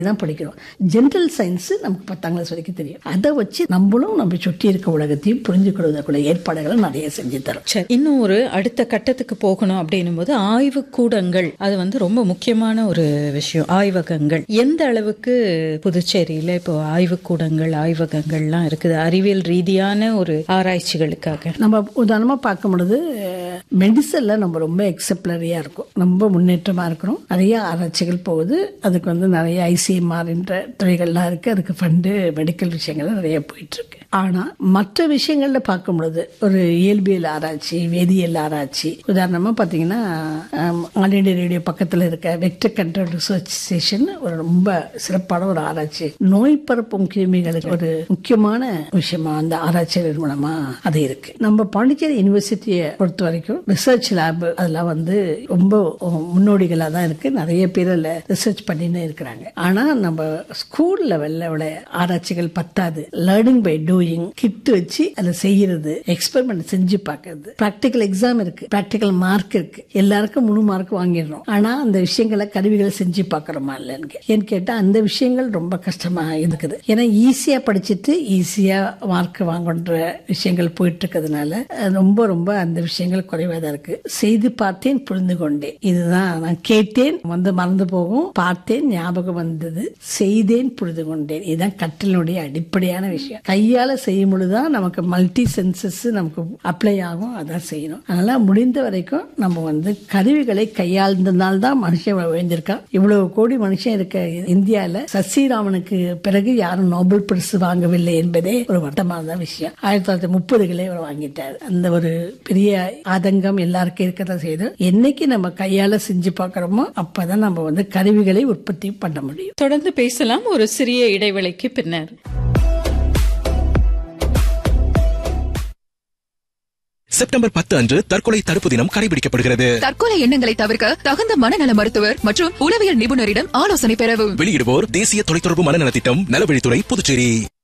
தான் படிக்கிறோம் general science நமக்கு பத்தாம் கிளாஸ் வரைக்கும் தெரியும் அதை வச்சு நம்மளும் நம்ம சுற்றி இருக்க உலகத்தையும் புரிஞ்சுக்கிறதுக்குள்ள ஏற்பாடுகளை நிறைய செஞ்சு தரோம் சரி இன்னும் ஒரு அடுத்த கட்டத்துக்கு போகணும் அப்படின்னும் போது ஆய்வு கூடங்கள் அது வந்து ரொம்ப முக்கியமான ஒரு விஷயம் ஆய்வகங்கள் எந்த அளவுக்கு புதுச்சேரியில இப்போ ஆய்வு கூடங்கள் ஆய்வகங்கள்லாம் இருக்குது அறிவியல் ரீதியான ஒரு ஆராய்ச்சிகளுக்காக நம்ம உதாரணமா பார்க்கும் பொழுது மெடிசன்ல நம்ம ரொம்ப எக்ஸப்ளரியா இருக்கும் ரொம்ப முன்னேற்றமா இருக்கிறோம் நிறைய ஆராய்ச்சிகள் போகுது அதுக்கு வந்து நிறைய ஐசிஎம்ஆர் என்ற துறைகள்லாம் இருக்கு அதுக்கு ஃபண்டு மெடிக்கல் விஷயங்கள் நிறைய போயிட்டு இருக்கு ஆனா மற்ற விஷயங்கள்ல பார்க்கும் பொழுது ஒரு இயல்பியல் ஆராய்ச்சி வேதியியல் ஆராய்ச்சி உதாரணமா பாத்தீங்கன்னா ஆம், ஆல் இண்டியா ரேடியோ பக்கத்துல இருக்க வெக்டர் கண்ட்ரோல் ரிசர்ச் ஸ்டேஷன் ஒரு ரொம்ப சிறப்பான ஒரு ஆராய்ச்சி நோய் பரப்பும் கிருமிகளுக்கு ஒரு முக்கியமான விஷயமா அந்த ஆராய்ச்சி நிறுவனமா அது இருக்கு நம்ம பாண்டிச்சேரி யூனிவர்சிட்டியை பொறுத்த வரைக்கும் ரிசர்ச் லேப் அதெல்லாம் வந்து ரொம்ப முன்னோடிகளா தான் இருக்கு நிறைய பேர் அதுல ரிசர்ச் பண்ணின்னு இருக்கிறாங்க ஆனா நம்ம ஸ்கூல் லெவல்ல உள்ள ஆராய்ச்சிகள் பத்தாது லேர்னிங் பை டூயிங் கிட் வச்சு அதை செய்யறது எக்ஸ்பெரிமெண்ட் செஞ்சு பார்க்கறது ப்ராக்டிக்கல் எக்ஸாம் இருக்கு ப்ராக்டிக்கல் மார்க் இருக்கு எல்லாருக்கும் முழு மார்க் வாங்கிடுறோம் ஆனா அந்த விஷயங்களை கருவிகளை செஞ்சு பார்க்கறோமா இல்லைன்னு கே- ஏன்னு கேட்டா அந்த விஷயங்கள் ரொம்ப கஷ்டமா இருக்குது ஏன்னா ஈஸியா படிச்சுட்டு ஈஸியா மார்க் வாங்குன்ற விஷயங்கள் போயிட்டு இருக்கிறதுனால அஹ், ரொம்ப ரொம்ப அந்த விஷயங்கள் குறைவா தான் இருக்கு செய்து பார்த்தேன் புரிந்து கொண்டேன் இதுதான் நான் கேட்டேன் வந்து மறந்து போகும் பார்த்தேன் ஞாபகம் வந்தது செய்தேன் புரிந்து கொண்டேன் இதுதான் கற்றலுடைய அடிப்படையான விஷயம் கையால செய்யும் பொழுதுதான் நமக்கு மல்டி சென்சஸ் நமக்கு அப்ளை ஆகும் அதான் செய்யணும் அதனால முடிந்த வரைக்கும் நம்ம வந்து கருவிகளை கையாழ்ந்ததுனால தான் மனுஷன் விழுந்திருக்கான் இவ்வளவு கோடி மனுஷன் இருக்க இந்தியால சசிராமனுக்கு பிறகு யாரும் நோபல் பரிசு வாங்கவில்லை என்பதே ஒரு வருத்தமான விஷயம் ஆயிரத்தி தொள்ளாயிரத்தி முப்பதுகளே அவர் வாங்கிட்டார் அந்த ஒரு பெரிய ஆதங்கம் எல்லாருக்கும் இருக்கதான் செய்யுது என்னைக்கு நம்ம கையால செஞ்சு பார்க்கறோமோ அப்பதான் நம்ம வந்து கருவிகளை உற்பத்தி பண்ண முடியும் தொடர்ந்து பேசலாம் ஒரு சிறிய இடைவேளைக்கு பின்னர் செப்டம்பர் பத்து அன்று தற்கொலை தடுப்பு தினம் கடைபிடிக்கப்படுகிறது தற்கொலை எண்ணங்களை தவிர்க்க தகுந்த மனநல மருத்துவர் மற்றும் உளவியல் நிபுணரிடம் ஆலோசனை பெறவும் வெளியிடுவோர் தேசிய தொலைத்தொடர்பு மனநல திட்டம் நலவழித்துறை புதுச்சேரி